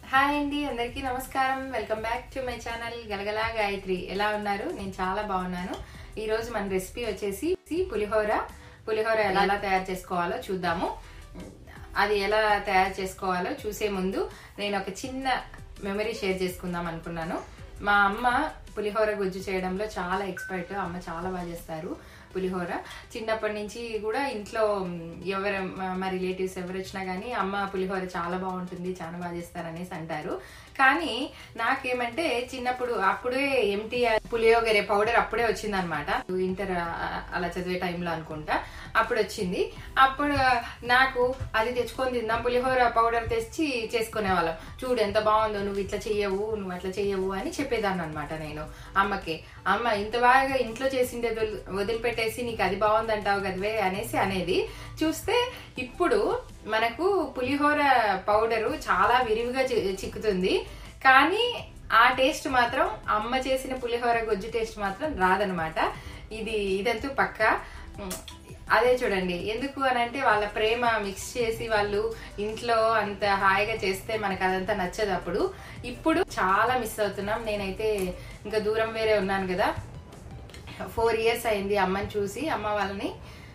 Hi అండి అందరికీ నమస్కారం welcome back to my channel Galagala Gayatri ఎలా ఉన్నారు నేను చాలా బాగున్నాను ఈ రోజు మన రెసిపీ వచ్చేసి పులిహోర పులిహోర ఎలా ఎలా తయారు చేసుకోవాలో చూద్దాము అది ఎలా తయారు చేసుకోవాలో చూసే ముందు నేను ఒక చిన్న మెమరీ షేర్ చేసుకుందాం అనుకున్నాను మా అమ్మ పులిహోర గుజ్జు చేయడంలో చాలా ఎక్స్పర్ట్ అమ్మ చాలా బాగా చేస్తారు పులిహోర చిన్నప్పటి నుంచి కూడా ఇంట్లో ఎవరు మా రిలేటివ్స్ ఎవరు వచ్చినా కానీ అమ్మ పులిహోర చాలా బాగుంటుంది చాలా బాగా చేస్తారు అనేసి అంటారు కానీ నాకేమంటే చిన్నప్పుడు అప్పుడే ఎంటీఆర్ పులియోగరే పౌడర్ అప్పుడే వచ్చిందనమాట ఇంటర్ అలా చదివే టైంలో అనుకుంటా అప్పుడు వచ్చింది అప్పుడు నాకు అది తెచ్చుకొని తిందాం పులిహోర పౌడర్ తెచ్చి చేసుకునే వాళ్ళం చూడు ఎంత బాగుందో నువ్వు ఇట్లా చెయ్యవు నువ్వు అట్లా చెయ్యవు అని చెప్పేదాన్ని అనమాట నేను అమ్మకి అమ్మ ఇంత బాగా ఇంట్లో చేసిందే వదిలి- వదిలిపెట్టేసి నీకు అది బాగుందంటావు కదవే అనేసి అనేది చూస్తే ఇప్పుడు మనకు పులిహోర పౌడరు చాలా విరివిగా చి- చిక్కుతుంది కానీ ఆ టేస్ట్ మాత్రం అమ్మ చేసిన పులిహోర గొజ్జు టేస్ట్ మాత్రం రాదనమాట ఇది ఇదంతా పక్క ఉమ్, అదే చూడండి ఎందుకు అని అంటే వాళ్ళ ప్రేమ మిక్స్ చేసి వాళ్ళు ఇంట్లో అంత హాయిగా చేస్తే మనకు అదంతా నచ్చదు అప్పుడు ఇప్పుడు చాలా మిస్ అవుతున్నాం నేనైతే ఇంకా దూరం వేరే ఉన్నాను కదా ఫోర్ ఇయర్స్ అయింది అమ్మని చూసి అమ్మ వాళ్ళని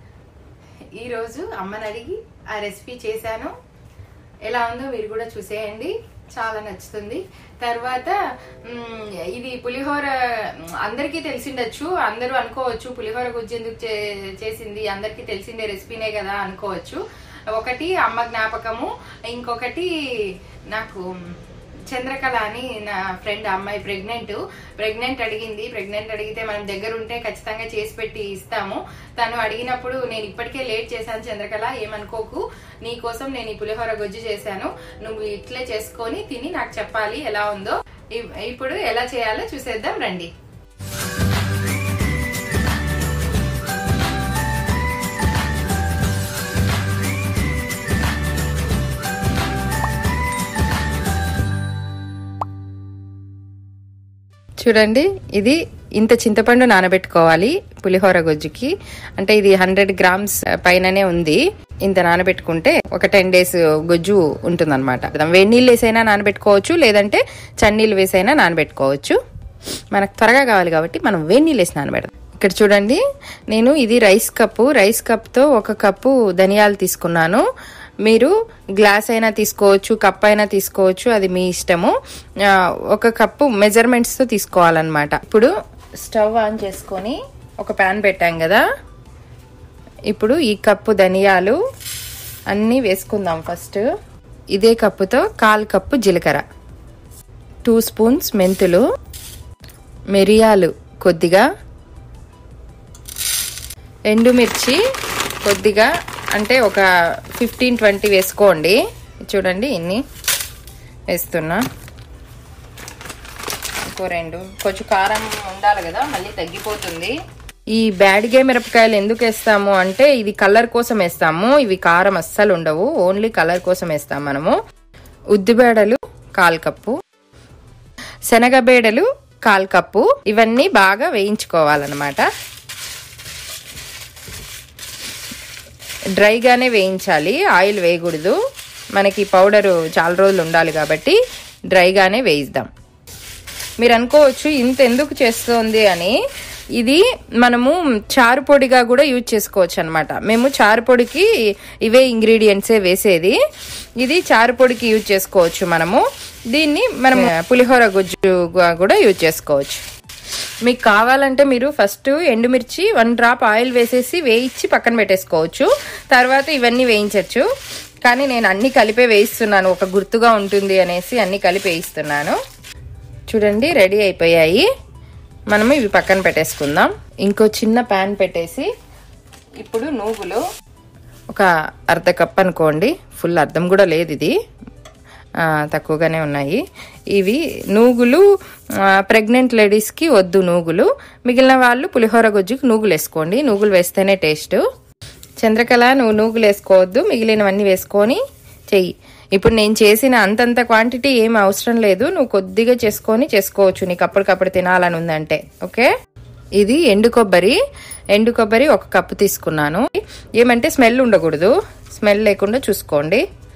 ఈరోజు అమ్మని అడిగి ఆ రెసిపీ చేశాను ఎలా ఉందో మీరు కూడా చూసేయండి చాలా నచ్చుతుంది తర్వాత మ్, ఇది పులిహోర మ్, అందరికీ తెలిసిండొచ్చు అందరూ అనుకోవచ్చు పులిహోర గుజ్జు ఎందుకు చే- చేసింది అందరికీ తెలిసిందే రెసిపీనే కదా అనుకోవచ్చు ఒకటి అమ్మ జ్ఞాపకము ఇంకొకటి నాకు చంద్రకళ అని నా ఫ్రెండ్ అమ్మాయి ప్రెగ్నెంట్ ప్రెగ్నెంట్ అడిగింది ప్రెగ్నెంట్ అడిగితే మనం దగ్గర ఉంటే ఖచ్చితంగా చేసి పెట్టి ఇస్తాము తను అడిగినప్పుడు నేను ఇప్పటికే లేట్ చేశాను చంద్రకళ ఏమనుకోకు నీ కోసం నేను ఈ పులిహోర గొజ్జు చేశాను నువ్వు ఇట్లే చేసుకొని తిని నాకు చెప్పాలి ఎలా ఉందో ఇప్- ఇప్పుడు ఎలా చేయాలో చూసేద్దాం రండి చూడండి ఇది ఇంత చింతపండు నానబెట్టుకోవాలి పులిహోర గొజ్జుకి అంటే ఇది హండ్రెడ్ గ్రామ్స్ పైననే ఉంది ఇంత నానబెట్టుకుంటే ఒక టెన్ డేస్ గొజ్జు ఉంటుందన్నమాట వేడి నీళ్ళు వేసైనా నానబెట్టుకోవచ్చు లేదంటే చన్నీళ్ళు వేసైనా నానబెట్టుకోవచ్చు మనకు త్వరగా కావాలి కాబట్టి మనం వేడి నీళ్ళు వేసి నానబెడదాం ఇక్కడ చూడండి నేను ఇది రైస్ కప్పు రైస్ కప్తో ఒక కప్పు ధనియాలు తీసుకున్నాను మీరు గ్లాస్ అయినా తీసుకోవచ్చు కప్ అయినా తీసుకోవచ్చు అది మీ ఇష్టము ఆ, ఒక కప్పు మెజర్మెంట్స్తో తీసుకోవాలన్నమాట ఇప్పుడు స్టవ్ ఆన్ చేసుకొని ఒక ప్యాన్ పెట్టాం కదా ఇప్పుడు ఈ కప్పు ధనియాలు అన్నీ వేసుకుందాం ఫస్ట్ ఇదే కప్పుతో కాల్ కప్పు జీలకర్ర టూ స్పూన్స్ మెంతులు మిరియాలు కొద్దిగా ఎండుమిర్చి కొద్దిగా అంటే ఒక ఫిఫ్టీన్ ట్వంటీ వేసుకోండి చూడండి ఇన్ని వేస్తున్నా ఇంకో రెండు కొంచెం కారం ఉండాలి కదా మళ్ళీ తగ్గిపోతుంది ఈ బ్యాడిగే మిరపకాయలు ఎందుకు వేస్తాము అంటే ఇది కలర్ కోసం వేస్తాము ఇవి కారం అస్సలు ఉండవు ఓన్లీ కలర్ కోసం వేస్తాం మనము ఉద్దిబేడలు కాల్ కప్పు శనగబేడలు కాల్ కప్పు ఇవన్నీ బాగా వేయించుకోవాలన్నమాట డ్రైగానే వేయించాలి ఆయిల్ వేయకూడదు మనకి పౌడరు చాలా రోజులు ఉండాలి కాబట్టి డ్రైగానే వేయిద్దాం మీరు అనుకోవచ్చు ఇంత ఎందుకు చేస్తుంది అని ఇది మనము చారు పొడిగా కూడా యూజ్ చేసుకోవచ్చు అనమాట మేము చారు పొడికి ఇవే ఇంగ్రీడియంట్సే వేసేది ఇది చారు పొడికి యూజ్ చేసుకోవచ్చు మనము దీన్ని మనం పులిహోర గుజ్జుగా కూడా యూజ్ చేసుకోవచ్చు మీకు కావాలంటే మీరు ఫస్ట్ ఎండుమిర్చి వన్ డ్రాప్ ఆయిల్ వేసేసి వేయించి పక్కన పెట్టేసుకోవచ్చు తర్వాత ఇవన్నీ వేయించవచ్చు కానీ నేను అన్ని కలిపే వేయిస్తున్నాను ఒక గుర్తుగా ఉంటుంది అనేసి అన్ని కలిపి వేయిస్తున్నాను చూడండి రెడీ అయిపోయాయి మనము ఇవి పక్కన పెట్టేసుకుందాం ఇంకో చిన్న ప్యాన్ పెట్టేసి ఇప్పుడు నూగులు ఒక అర్ధ కప్ అనుకోండి ఫుల్ అర్థం కూడా లేదు ఇది ఆ, తక్కువగానే ఉన్నాయి ఇవి నూగులు ప్రెగ్నెంట్ లేడీస్కి వద్దు నూగులు మిగిలిన వాళ్ళు పులిహోర గొజ్జుకి నూగులు వేసుకోండి నూగులు వేస్తేనే టేస్ట్ చంద్రకళ నువ్వు నూగులు వేసుకోవద్దు మిగిలినవన్నీ వేసుకొని చెయ్యి ఇప్పుడు నేను చేసిన అంతంత క్వాంటిటీ ఏం అవసరం లేదు నువ్వు కొద్దిగా చేసుకొని చేసుకోవచ్చు నీకు అప్పటికప్పుడు తినాలని ఉందంటే ఓకే ఇది ఎండు కొబ్బరి ఎండు కొబ్బరి ఒక కప్పు తీసుకున్నాను ఏమంటే స్మెల్ ఉండకూడదు స్మెల్ లేకుండా చూసుకోండి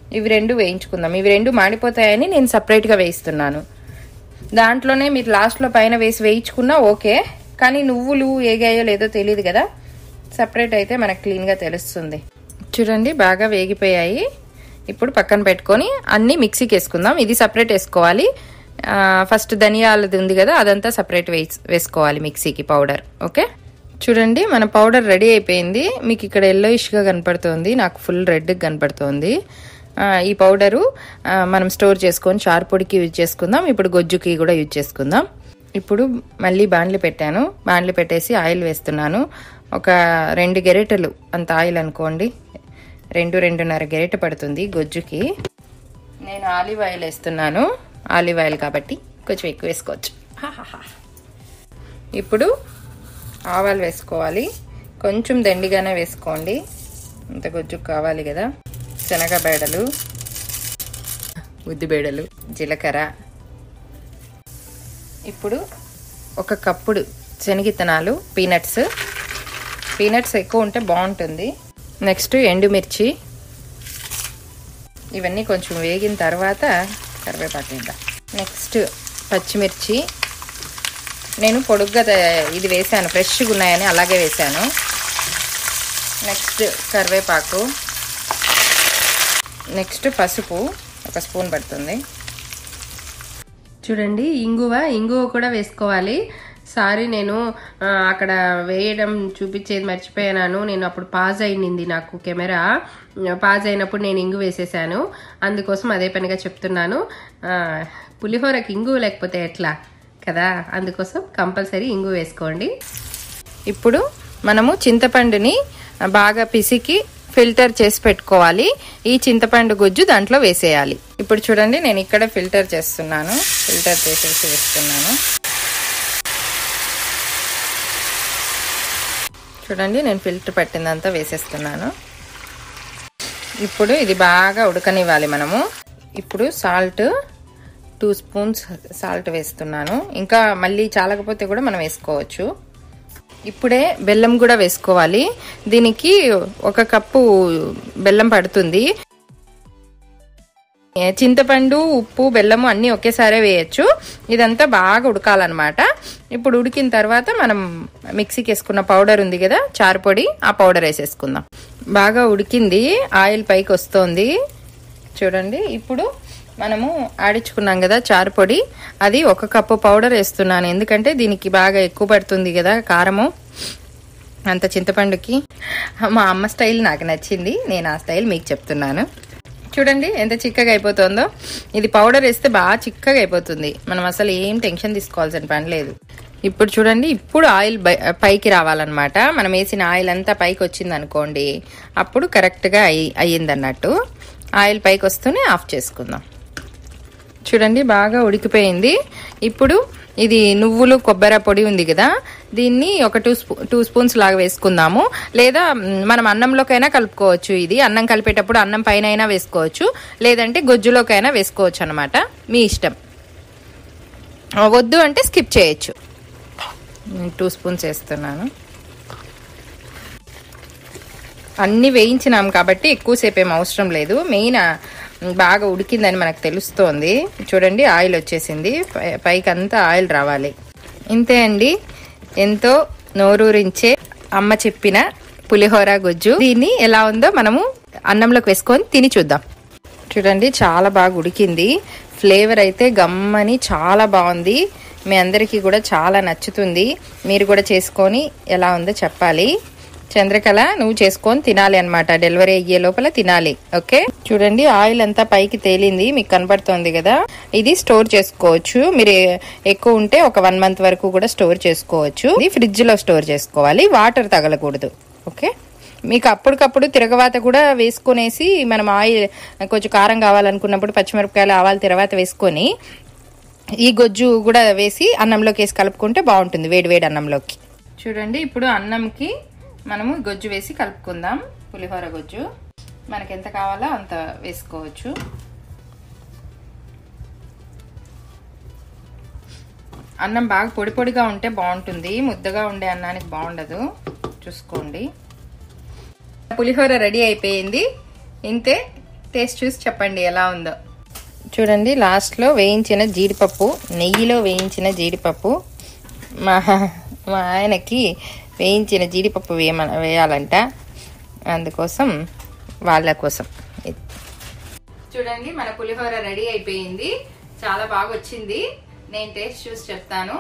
ఇవి రెండు వేయించుకుందాం ఇవి రెండు మాడిపోతాయని నేను సపరేట్గా వేయిస్తున్నాను దాంట్లోనే మీరు లాస్ట్లో పైన వేసి వేయించుకున్నా ఓకే కానీ నువ్వులు ఏగాయో లేదో తెలియదు కదా సపరేట్ అయితే మనకు క్లీన్గా తెలుస్తుంది చూడండి బాగా వేగిపోయాయి ఇప్పుడు పక్కన పెట్టుకొని అన్నీ మిక్సీకి వేసుకుందాం ఇది సపరేట్ వేసుకోవాలి ఆ, ఫస్ట్ ధనియాలది ఉంది కదా అదంతా సపరేట్ వేసి వేసుకోవాలి మిక్సీకి పౌడర్ ఓకే చూడండి మన పౌడర్ రెడీ అయిపోయింది మీకు ఇక్కడ ఎల్లోయిష్గా కనపడుతోంది నాకు ఫుల్ రెడ్ కనపడుతోంది ఆ, ఈ పౌడరు ఆ, మనం స్టోర్ చేసుకొని చారుపొడికి యూజ్ చేసుకుందాం ఇప్పుడు గొజ్జుకి కూడా యూజ్ చేసుకుందాం ఇప్పుడు మళ్ళీ బాండ్లు పెట్టాను బాండ్లు పెట్టేసి ఆయిల్ వేస్తున్నాను ఒక రెండు గెరెటలు అంత ఆయిల్ అనుకోండి రెండు రెండున్నర గెరెట పడుతుంది గొజ్జుకి నేను ఆలివ్ ఆయిల్ వేస్తున్నాను ఆలివ్ ఆయిల్ కాబట్టి కొంచెం ఎక్కువ వేసుకోవచ్చు హాహాహా. ఇప్పుడు ఆవాలు వేసుకోవాలి కొంచెం దండిగానే వేసుకోండి ఇంత గొజ్జుకు కావాలి కదా శనగ బేడలు ఉద్ది బేడలు జీలకర్ర ఇప్పుడు ఒక కప్పుడు శనగిత్తనాలు పీనట్స్ పీనట్స్ ఎక్కువ ఉంటే బాగుంటుంది నెక్స్ట్ ఎండుమిర్చి ఇవన్నీ కొంచెం వేగిన తర్వాత కరివేపాకు వేద్దాం నెక్స్ట్ పచ్చిమిర్చి నేను పొడుగ్గా త- ఇది వేసాను ఫ్రెష్గా ఉన్నాయని అలాగే వేసాను నెక్స్ట్ కరివేపాకు నెక్స్ట్ పసుపు ఒక స్పూన్ పడుతుంది చూడండి ఇంగువ ఇంగువ కూడా వేసుకోవాలి సారీ నేను ఆ, అక్కడ వేయడం చూపించేది మర్చిపోయాను నేను అప్పుడు పాజ్ అయింది నాకు కెమెరా పాజ్ అయినప్పుడు నేను ఇంగు వేసేసాను అందుకోసం అదే పనిగా చెప్తున్నాను ఆ, పులిహోరకి ఇంగు లేకపోతే ఎట్లా కదా అందుకోసం కంపల్సరీ ఇంగు వేసుకోండి ఇప్పుడు మనము చింతపండుని బాగా పిసికి ఫిల్టర్ చేసి పెట్టుకోవాలి ఈ చింతపండు గుజ్జు దాంట్లో వేసేయాలి ఇప్పుడు చూడండి నేను ఇక్కడ ఫిల్టర్ చేస్తున్నాను ఫిల్టర్ చేసేసి వేస్తున్నాను చూడండి నేను ఫిల్టర్ పట్టిందంతా వేసేస్తున్నాను ఇప్పుడు ఇది బాగా ఉడకనివ్వాలి మనము ఇప్పుడు సాల్ట్ టూ స్పూన్స్ సాల్ట్ వేస్తున్నాను ఇంకా మళ్ళీ చాలకపోతే కూడా మనం వేసుకోవచ్చు ఇప్పుడే బెల్లం కూడా వేసుకోవాలి దీనికి ఒక కప్పు బెల్లం పడుతుంది ఏ, చింతపండు ఉప్పు బెల్లము అన్నీ ఒకేసారి వేయచ్చు ఇదంతా బాగా ఉడకాలన్నమాట ఇప్పుడు ఉడికిన తర్వాత మనం మిక్సీకి వేసుకున్న పౌడర్ ఉంది కదా చారు పొడి ఆ పౌడర్ వేసేసుకుందాం బాగా ఉడికింది ఆయిల్ పైకి వస్తోంది చూడండి ఇప్పుడు మనము ఆడించుకున్నాం కదా చారు పొడి అది ఒక కప్పు పౌడర్ వేస్తున్నాను ఎందుకంటే దీనికి బాగా ఎక్కువ పడుతుంది కదా కారము అంత చింతపండుకి మా అమ్మ స్టైల్ నాకు నచ్చింది నేను ఆ స్టైల్ మీకు చెప్తున్నాను చూడండి ఎంత చిక్కగా అయిపోతుందో ఇది పౌడర్ వేస్తే బాగా చిక్కగా అయిపోతుంది మనం అసలు ఏం టెన్షన్ తీసుకోవాల్సిన పని లేదు ఇప్పుడు చూడండి ఇప్పుడు ఆయిల్ బై- పైకి రావాలన్నమాట మనం వేసిన ఆయిల్ అంతా పైకి వచ్చింది అనుకోండి అప్పుడు కరెక్ట్గా అయ్యి అయ్యింది అన్నట్టు ఆయిల్ పైకి వస్తూనే ఆఫ్ చేసుకుందాం చూడండి బాగా ఉడికిపోయింది ఇప్పుడు ఇది నువ్వులు కొబ్బరి పొడి ఉంది కదా దీన్ని ఒక టూ స్పూ టూ స్పూన్స్ లాగా వేసుకుందాము లేదా మ్, మనం అన్నంలోకైనా కలుపుకోవచ్చు ఇది అన్నం కలిపేటప్పుడు అన్నం పైన అయినా వేసుకోవచ్చు లేదంటే గొజ్జులోకైనా వేసుకోవచ్చు అనమాట మీ ఇష్టం ఆ, వద్దు అంటే స్కిప్ చేయొచ్చు నేను టూ స్పూన్స్ వేస్తున్నాను అన్ని వేయించినాం కాబట్టి ఎక్కువసేపు ఏం అవసరం లేదు మెయిన్ ఆ, బాగా ఉడికిందని మనకు తెలుస్తోంది చూడండి ఆయిల్ వచ్చేసింది పై- పైకి అంతా ఆయిల్ రావాలి ఇంతే అండి ఎంతో నోరూరించే అమ్మ చెప్పిన పులిహోర గుజ్జు దీన్ని ఎలా ఉందో మనము అన్నంలోకి వేసుకొని తిని చూద్దాం చూడండి చాలా బాగా ఉడికింది ఫ్లేవర్ అయితే గమ్మని చాలా బాగుంది మీ అందరికీ కూడా చాలా నచ్చుతుంది మీరు కూడా చేసుకొని ఎలా ఉందో చెప్పాలి చంద్రకళ నువ్వు చేసుకొని తినాలి అన్నమాట డెలివరీ అయ్యే లోపల తినాలి ఓకే చూడండి ఆయిల్ అంతా పైకి తేలింది మీకు కనపడుతోంది కదా ఇది స్టోర్ చేసుకోవచ్చు మీరు ఎక్కువ ఉంటే ఒక వన్ మంత్ వరకు కూడా స్టోర్ చేసుకోవచ్చు ఇది ఫ్రిడ్జ్ లో స్టోర్ చేసుకోవాలి వాటర్ తగలకూడదు ఓకే మీకు అప్పటికప్పుడు తిరగవాత కూడా వేసుకొనేసి మనం ఆయిల్ కొంచెం కారం కావాలనుకున్నప్పుడు పచ్చిమిరపకాయలు ఆవాలు తిరగవాత వేసుకొని ఈ గొజ్జు కూడా వేసి అన్నంలోకి వేసి కలుపుకుంటే బాగుంటుంది వేడి వేడి అన్నంలోకి చూడండి ఇప్పుడు అన్నంకి మనము గొజ్జు వేసి కలుపుకుందాం పులిహోర గొజ్జు మనకి ఎంత కావాలో అంత వేసుకోవచ్చు అన్నం బాగా పొడి పొడిగా ఉంటే బాగుంటుంది ముద్దగా ఉండే అన్నానికి బాగుండదు చూసుకోండి పులిహోర రెడీ అయిపోయింది ఇంతే టేస్ట్ చూసి చెప్పండి ఎలా ఉందో చూడండి లాస్ట్లో వేయించిన జీడిపప్పు నెయ్యిలో వేయించిన జీడిపప్పు మా మా ఆయనకి వేయించిన జీడిపప్పు వేయమ వేయాలంట అందుకోసం వాళ్ళ కోసం ఇది. చూడండి మన పులిహోర రెడీ అయిపోయింది చాలా బాగా వచ్చింది నేను టేస్ట్ చూసి చెప్తాను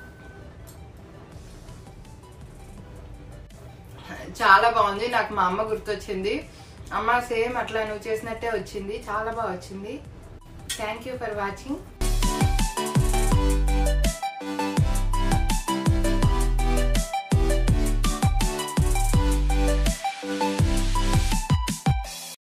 చాలా బాగుంది నాకు మా అమ్మ గుర్తొచ్చింది అమ్మ సేమ్ అట్లా నువ్వు చేసినట్టే వచ్చింది చాలా బాగా వచ్చింది థ్యాంక్ యూ ఫర్ వాచింగ్